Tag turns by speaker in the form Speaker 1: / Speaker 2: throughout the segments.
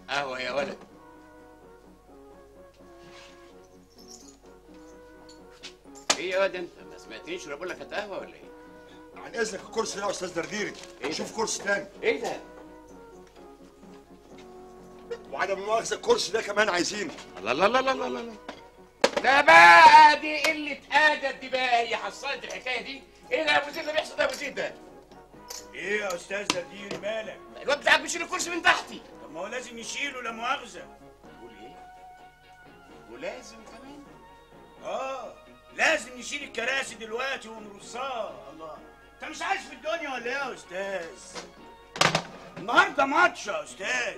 Speaker 1: قهوة يا ولد ايه يا ولد انت ما سمعتنيش ولا بقول لك هات قهوة ولا ايه؟
Speaker 2: عن اذنك الكرسي ده يا استاذ درديري
Speaker 1: إيه ده؟
Speaker 2: شوف كرسي تاني
Speaker 1: ايه ده؟
Speaker 2: وعدم المؤاخذه الكرسي ده كمان عايزينه
Speaker 1: الله الله الله الله الله الله ده بقى دي قلة أدب دي بقى هي حصلت الحكاية دي ايه ده يا ابو زيد اللي بيحصل ده يا ابو زيد ده؟
Speaker 3: ايه يا استاذ درديري مالك
Speaker 1: الواد بتاعك بيشيل الكرسي من تحتي
Speaker 3: طب ما هو لازم يشيله لا مؤاخذه
Speaker 1: تقول ايه؟ ولازم كمان
Speaker 3: اه لازم نشيل الكراسي دلوقتي ونرصها الله انت مش عايش في الدنيا ولا ايه يا استاذ النهارده ماتش يا استاذ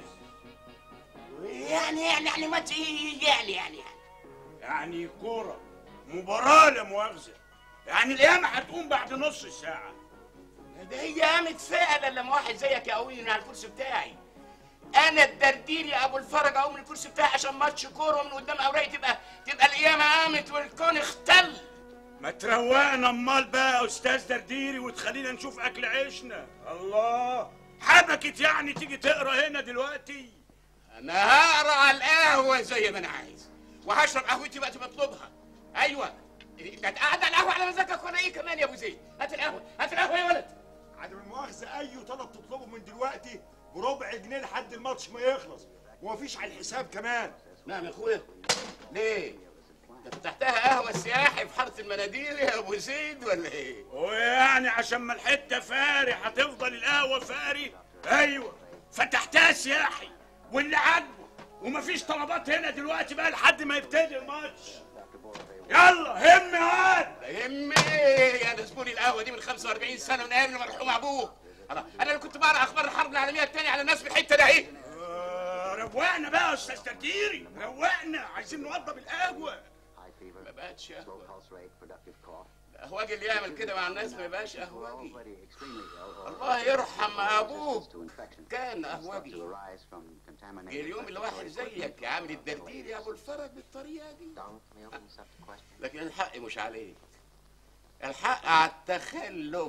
Speaker 1: يعني يعني يعني ما يعني يعني يعني
Speaker 3: يعني كوره مباراه لا مؤاخذه يعني القيامه هتقوم بعد نص ساعه
Speaker 1: ده هي قامت فعلا لما واحد زيك يقويني من على الكرسي بتاعي انا الدردير يا ابو الفرج اقوم من الكرسي بتاعي عشان ماتش كوره ومن قدام اوراقي تبقى تبقى القيامه قامت والكون اختل
Speaker 3: ما تروقنا امال بقى يا استاذ درديري وتخلينا نشوف اكل عيشنا الله حبكت يعني تيجي تقرا هنا دلوقتي
Speaker 1: انا هقرا على القهوه زي ما انا عايز وهشرب قهوتي وقت ما اطلبها ايوه انت قاعد على القهوه على مزاجك ولا ايه كمان يا ابو زيد هات القهوه هات القهوه يا ولد
Speaker 2: عدم المؤاخذه اي طلب تطلبه من دلوقتي بربع جنيه لحد الماتش ما يخلص ومفيش على الحساب كمان
Speaker 1: نعم يا اخويا ليه انت فتحتها قهوه سياحي في حاره المناديل يا ابو زيد ولا ايه
Speaker 3: ويعني عشان ما الحته فاري هتفضل القهوه فاري ايوه فتحتها سياحي واللي عاجبه ومفيش طلبات هنا دلوقتي بقى لحد ما يبتدي الماتش يلا هم هات
Speaker 1: يهمني ايه انا زبوني القهوه دي من 45 سنه من ايام المرحوم ابوك انا انا اللي كنت بقرا اخبار الحرب العالميه الثانيه على الناس في الحته ده ايه
Speaker 3: آه، روقنا بقى يا استاذ تديري روقنا عايزين نوضب القهوه
Speaker 1: ما بقتش قهوه القهواجي اللي يعمل كده مع الناس ما يبقاش قهواجي الله يرحم ابوك كان قهواجي جه اليوم اللي واحد زيك عامل الدردير يا ابو الفرج بالطريقه دي لكن الحق مش عليك الحق على التخلف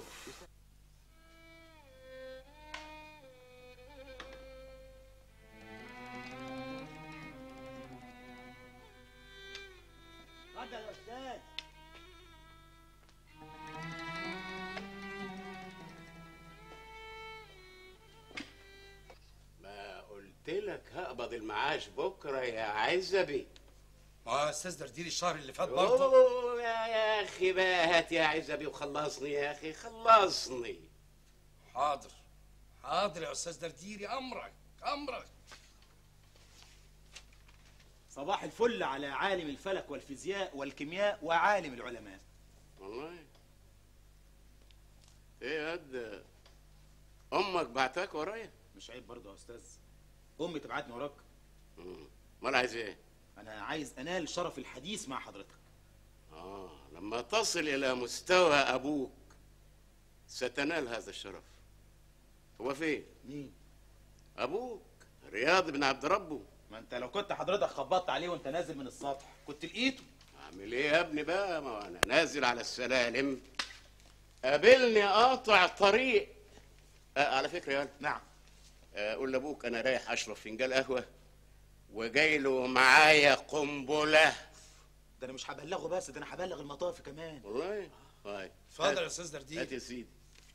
Speaker 3: اتفضل يا استاذ
Speaker 1: ما قلت لك هقبض المعاش بكره يا عزبي
Speaker 4: ما استاذ درديري الشهر اللي فات برضه
Speaker 1: أوه يا يا اخي بقى هات يا عزبي وخلصني يا اخي خلصني
Speaker 4: حاضر حاضر يا استاذ درديري امرك امرك
Speaker 5: صباح الفل على عالم الفلك والفيزياء والكيمياء وعالم العلماء
Speaker 1: والله ايه يا قد امك بعتك ورايا
Speaker 5: مش عيب برضه يا استاذ امي تبعتني وراك
Speaker 1: مم. امال عايز ايه
Speaker 5: انا عايز انال شرف الحديث مع حضرتك
Speaker 1: اه لما تصل الى مستوى ابوك ستنال هذا الشرف هو فين
Speaker 5: مين
Speaker 1: ابوك رياض بن عبد ربه
Speaker 5: ما انت لو كنت حضرتك خبطت عليه وانت نازل من السطح كنت لقيته
Speaker 1: اعمل ايه يا ابني بقى ما انا نازل على السلالم قابلني قاطع طريق آه على فكره يا ولد
Speaker 5: نعم
Speaker 1: آه، قول لابوك انا رايح اشرب فنجان قهوه وجاي له معايا قنبله
Speaker 5: ده انا مش هبلغه بس ده انا هبلغ المطاف كمان
Speaker 1: والله طيب
Speaker 4: اتفضل
Speaker 1: هات-
Speaker 4: يا استاذ درديري
Speaker 1: هات يا سيدي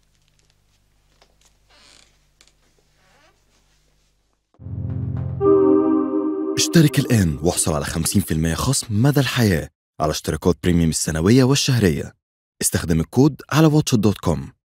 Speaker 6: اشترك الآن واحصل على 50% خصم مدى الحياة على اشتراكات بريميوم السنوية والشهرية استخدم الكود على واتش دوت كوم